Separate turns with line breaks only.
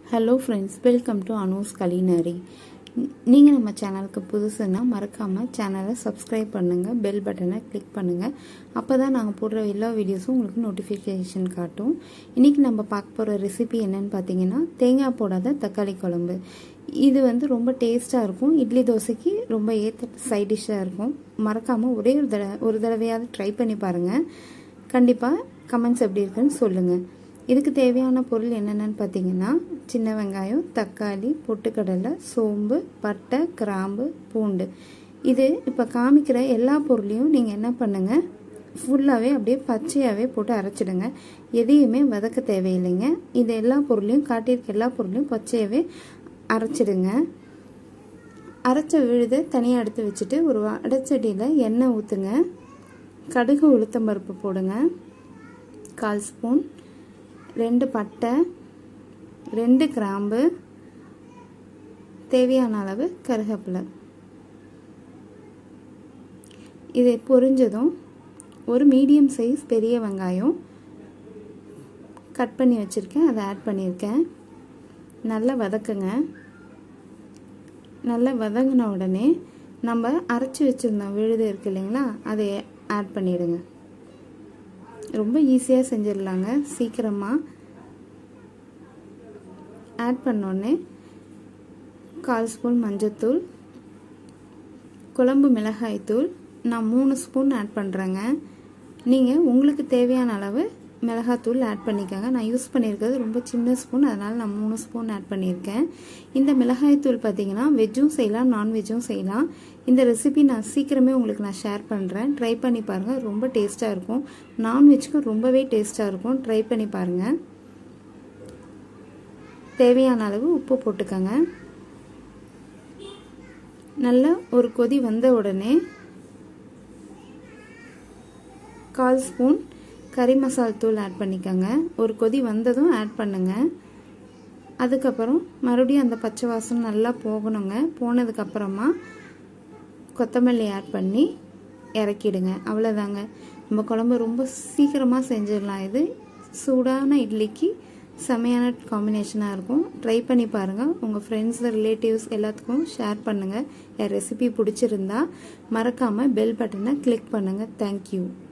hello friends welcome to Anu's culinary நீங்கள் நம்ம சேனலுக்கு புதுசுன்னா மறக்காமல் சேனலை சப்ஸ்கிரைப் பண்ணுங்கள் பெல் பட்டனை கிளிக் பண்ணுங்கள் அப்போ தான் நாங்கள் போடுற எல்லா வீடியோஸும் உங்களுக்கு நோட்டிஃபிகேஷன் காட்டும் இன்றைக்கி நம்ம பார்க்க போகிற ரெசிபி என்னன்னு பார்த்தீங்கன்னா தேங்காய் போடாத தக்காளி குழம்பு இது வந்து ரொம்ப டேஸ்ட்டாக இருக்கும் இட்லி தோசைக்கு ரொம்ப ஏற்ற சைட் டிஷ்ஷாக இருக்கும் மறக்காமல் ஒரே ஒரு தடவை ஒரு தடவையாவது ட்ரை பண்ணி பாருங்கள் கண்டிப்பாக கமெண்ட்ஸ் எப்படி இருக்குன்னு சொல்லுங்கள் இதுக்கு தேவையான பொருள் என்னென்னு பார்த்தீங்கன்னா சின்ன வெங்காயம் தக்காளி பொட்டுக்கடலை சோம்பு பட்டை கிராம்பு பூண்டு இது இப்போ காமிக்கிற எல்லா பொருளையும் நீங்கள் என்ன பண்ணுங்கள் ஃபுல்லாகவே அப்படியே பச்சையாகவே போட்டு அரைச்சிடுங்க எதையுமே வதக்க தேவையில்லைங்க இது எல்லா பொருளையும் காட்டியிருக்க எல்லா பொருளையும் பச்சையாகவே அரைச்சிடுங்க அரைச்ச விழுதை தனியாக எடுத்து வச்சுட்டு ஒரு அடைச்சடியில் எண்ணெய் ஊற்றுங்க கடுகு உளுத்தம்பருப்பு போடுங்க கால் ஸ்பூன் ரெண்டு பட்டை ரெண்டு கிராம்பு தேவையான அளவு கருவேப்பிலை இதை பொரிஞ்சதும் ஒரு மீடியம் சைஸ் பெரிய வெங்காயம் கட் பண்ணி வச்சுருக்கேன் அதை ஆட் பண்ணியிருக்கேன் நல்லா வதக்குங்க நல்லா வதங்கின உடனே நம்ம அரைச்சி வச்சுருந்த விழுது இருக்கு இல்லைங்களா அதை ஆட் பண்ணிவிடுங்க ரொம்ப ஈஸியாக செஞ்சிடலாங்க சீக்கிரமாக ஆட் பண்ணோடனே கால் ஸ்பூன் மஞ்சத்தூள் குழம்பு மிளகாய்த்தூள் நான் மூணு ஸ்பூன் ஆட் பண்ணுறேங்க நீங்கள் உங்களுக்கு தேவையான அளவு மிளகாத்தூள் ஆட் பண்ணிக்கோங்க நான் யூஸ் பண்ணியிருக்கிறது ரொம்ப சின்ன ஸ்பூன் அதனால் நான் மூணு ஸ்பூன் ஆட் பண்ணியிருக்கேன் இந்த மிளகாய்த்தூள் பார்த்தீங்கன்னா வெஜ்ஜும் செய்யலாம் நான்வெஜ்ஜும் செய்யலாம் இந்த ரெசிபி நான் சீக்கிரமே உங்களுக்கு நான் ஷேர் பண்ணுறேன் ட்ரை பண்ணி பாருங்கள் ரொம்ப டேஸ்ட்டாக இருக்கும் நான்வெஜ்க்கும் ரொம்பவே டேஸ்ட்டாக இருக்கும் ட்ரை பண்ணி பாருங்கள் தேவையான அளவு உப்பு போட்டுக்கோங்க நல்லா ஒரு கொதி வந்த உடனே கால் ஸ்பூன் கறி மசால் தூள் ஆட் பண்ணிக்கோங்க ஒரு கொதி வந்ததும் ஆட் பண்ணுங்க அதுக்கப்புறம் மறுபடியும் அந்த பச்சை வாசம் நல்லா போகணுங்க போனதுக்கப்புறமா கொத்தமல்லி ஆட் பண்ணி இறக்கிடுங்க அவ்வளோதாங்க நம்ம குழம்பு ரொம்ப சீக்கிரமாக செஞ்சிடலாம் இது சூடான இட்லிக்கு செமையான காம்பினேஷனாக இருக்கும் ட்ரை பண்ணி பாருங்கள் உங்கள் ஃப்ரெண்ட்ஸ் ரிலேட்டிவ்ஸ் எல்லாத்துக்கும் ஷேர் பண்ணுங்கள் என் ரெசிபி பிடிச்சிருந்தா மறக்காமல் பெல் பட்டனை கிளிக் பண்ணுங்கள் தேங்க்யூ